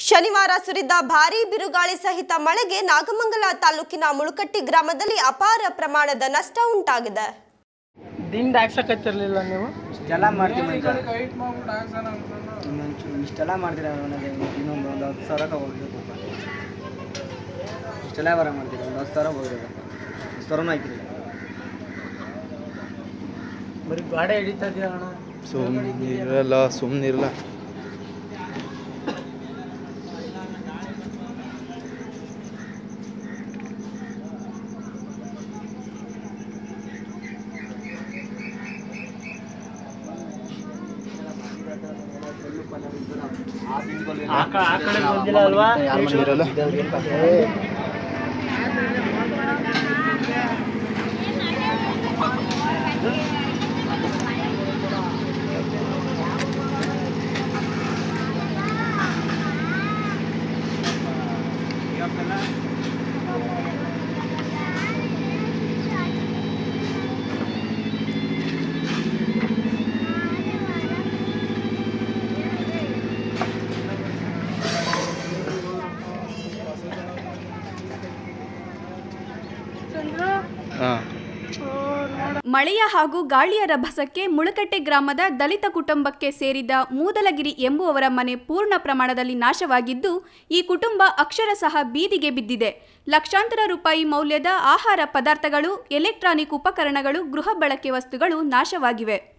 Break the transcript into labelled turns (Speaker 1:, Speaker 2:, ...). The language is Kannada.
Speaker 1: ಶನಿವಾರ ಸುರಿದ ಭಾರೀ ಬಿರುಗಾಳಿ ಸಹಿತ ಮಳೆಗೆ ನಾಗಮಂಗಲ ತಾಲೂಕಿನ ಮುಳುಕಟ್ಟಿ ಗ್ರಾಮದಲ್ಲಿ ಅಪಾರ ಪ್ರಮಾಣದ ನಷ್ಟ ಉಂಟಾಗಿದೆ
Speaker 2: ದಿಂಡ್ ಹಾಕ್ಸಕತ್ತಿರ್ಲಿಲ್ಲ ನೀವು
Speaker 3: ಇಷ್ಟೆಲ್ಲ ಮಾಡ್ತೀವಿ ಮಂಜ ಇನ್ನೊಂಚು ಇಷ್ಟೆಲ್ಲ ಮಾಡ್ತೀರ ನನಗೆ ಇನ್ನೊಂದು ಒಂದು ಹತ್ತು ಸಾವಿರ ಹೋಗ್ಬೇಕು ಇಷ್ಟೆಲ್ಲ ಬರ ಮಾಡ್ತೀರಿ ಒಂದು ಹತ್ತು ಸಾವಿರ ಹೋಗ್ಬೇಕಪ್ಪ ಹತ್ತು ಸಾವಿರನೂ ಹಾಕಿರಿ
Speaker 2: ಬರೀ ಗಾಡಿ ಹಿಡಿತದ್ಯಾ ಅಣ್ಣ
Speaker 4: ಸುಮ್ಮನಿರಲ್ಲ ಸುಮ್ಮನಿರಲ್ಲ
Speaker 2: ಆ ಕ- ಆ ಕಡೆ ಬಂದಿಲ್ಲ ಅಲ್ವಾ
Speaker 4: ಇರಲ್ಲ ಹಾಂ
Speaker 5: ಮಳೆಯ ಹಾಗೂ ಗಾಳಿಯ ರಭಸಕ್ಕೆ ಮುಳಕಟ್ಟೆ ಗ್ರಾಮದ ದಲಿತ ಕುಟುಂಬಕ್ಕೆ ಸೇರಿದ ಮೂದಲಗಿರಿ ಎಂಬುವವರ ಮನೆ ಪೂರ್ಣ ಪ್ರಮಾಣದಲ್ಲಿ ನಾಶವಾಗಿದ್ದು ಈ ಕುಟುಂಬ ಅಕ್ಷರಶಃ ಬೀದಿಗೆ ಬಿದ್ದಿದೆ ಲಕ್ಷಾಂತರ ರೂಪಾಯಿ ಮೌಲ್ಯದ ಆಹಾರ ಪದಾರ್ಥಗಳು ಎಲೆಕ್ಟ್ರಾನಿಕ್ ಉಪಕರಣಗಳು ಗೃಹ ಬಳಕೆ ವಸ್ತುಗಳು ನಾಶವಾಗಿವೆ